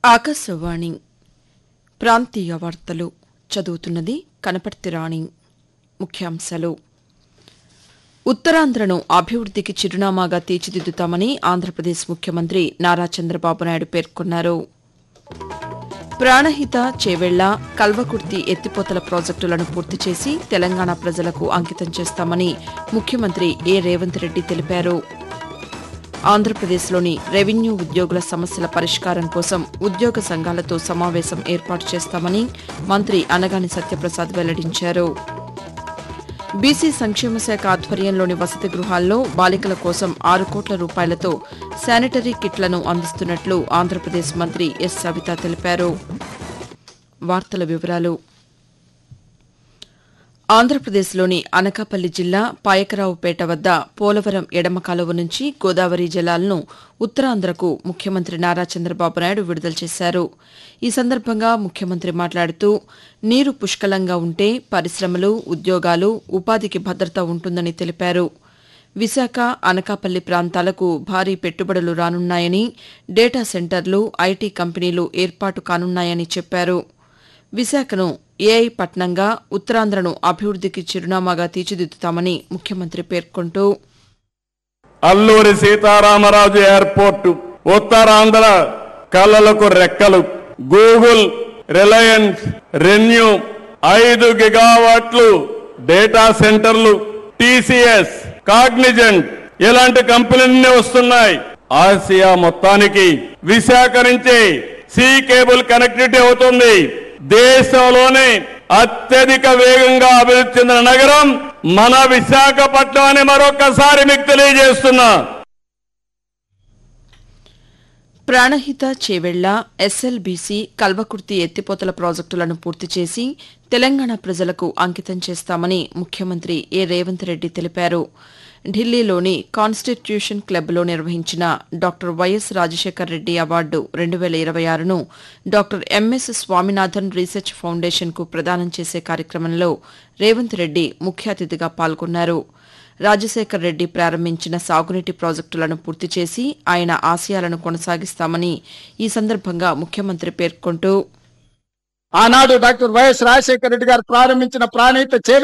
ఆకాశవాణి ప్రాంతీయ వార్తలు చదువుతున్నది కనపర్తి రాణి ముఖ్యాంశాలు ఉత్తరాంధ్రను అభివృద్దికి చిరునామాగా తీర్చిదిద్దుతామని ఆంధ్రప్రదేశ్ ముఖ్యమంత్రి నారా చంద్రబాబు నాయుడు పేర్కొన్నారు ప్రాణహిత చేవెళ్ల కల్వకుర్తి ఎత్తిపోతల ప్రాజెక్టులను పూర్తి చేసి తెలంగాణ ప్రజలకు అంకితం చేస్తామని ముఖ్యమంత్రి ఏ రేవంత్ రెడ్డి తెలిపారు ఆంధ్రప్రదేశ్లోని రెవెన్యూ ఉద్యోగుల సమస్యల పరిష్కారం కోసం ఉద్యోగ సంఘాలతో సమావేశం ఏర్పాటు చేస్తామని మంత్రి అనగాని సత్యప్రసాద్ వెల్లడించారు బీసీ సంక్షేమ శాఖ ఆధ్వర్యంలోని వసతి గృహాల్లో బాలికల కోసం ఆరు కోట్ల రూపాయలతో శానిటరీ కిట్లను అందిస్తున్నట్లు ఆంధ్రప్రదేశ్ మంత్రి ఎస్ సవిత తెలిపారు వార్తల వివరాలు ఆంధ్రప్రదేశ్లోని అనకాపల్లి జిల్లా పాయకరావుపేట వద్ద పోలవరం ఎడమ కాలువ నుంచి గోదావరి జలాలను ఉత్తరాంధ్రకు ముఖ్యమంత్రి నారా చంద్రబాబు నాయుడు విడుదల చేశారు ఈ సందర్భంగా ముఖ్యమంత్రి మాట్లాడుతూ నీరు పుష్కలంగా ఉంటే పరిశ్రమలు ఉద్యోగాలు ఉపాధికి భద్రత ఉంటుందని తెలిపారు విశాఖ అనకాపల్లి ప్రాంతాలకు భారీ పెట్టుబడులు రానున్నాయని డేటా సెంటర్లు ఐటీ కంపెనీలు ఏర్పాటు కానున్నాయని చెప్పారు విశాఖను ఏఐ పట్నంగా ఉత్తరాంధ్రను అభివృద్దికి చిరునామాగా తీర్చిదిద్దుతామని ముఖ్యమంత్రి పేర్కొంటూ అల్లూరి సీతారామరాజు ఎయిర్పోర్ట్ ఉత్తరాంధ్ర కళలకు రెక్కలు గూగుల్ రిలయన్స్ రెన్యూ ఐదు గిగావాట్లు డేటా సెంటర్లు టీసీఎస్ కాగ్నిజెంట్ ఇలాంటి కంపెనీలన్నీ వస్తున్నాయి ఆసియా మొత్తానికి విశాఖ నుంచి సీ కేబుల్ కనెక్టివిటీ అవుతుంది దేశంలోనే అత్యధిక వేగంగా అభివృద్ధి చెందిన నగరం మన విశాఖపట్నం అని మరొకసారి మీకు తెలియజేస్తున్నా ప్రాణహిత చేవెళ్ల ఎస్ఎల్బీసీ కల్వకుర్తి ఎత్తిపోతల ప్రాజెక్టులను పూర్తి చేసి తెలంగాణ ప్రజలకు అంకితం చేస్తామని ముఖ్యమంత్రి ఏ రేవంత్ రెడ్డి తెలిపారు ఢిల్లీలోని కాన్స్టిట్యూషన్ క్లబ్లో నిర్వహించిన doctor YS Rajasekhar Reddy award రెండు వేల ఇరవై ఆరును డాక్టర్ ఎంఎస్ స్వామినాథన్ రీసెర్చ్ ఫౌండేషన్కు ప్రదానం చేసే కార్యక్రమంలో రేవంత్ రెడ్డి ముఖ్య అతిథిగా పాల్గొన్నారు రాజశేఖర్ రెడ్డి ప్రారంభించిన సాగునీటి ప్రాజెక్టులను పూర్తి చేసి ఆయన ఆశయాలను కొనసాగిస్తామని ఈ సందర్భంగా ముఖ్యమంత్రి పేర్కొంటూ ఆనాడు డాక్టర్ వైఎస్ రాజశేఖర రెడ్డి గారు ప్రారంభించిన ప్రాణహిత చేవెళ్ల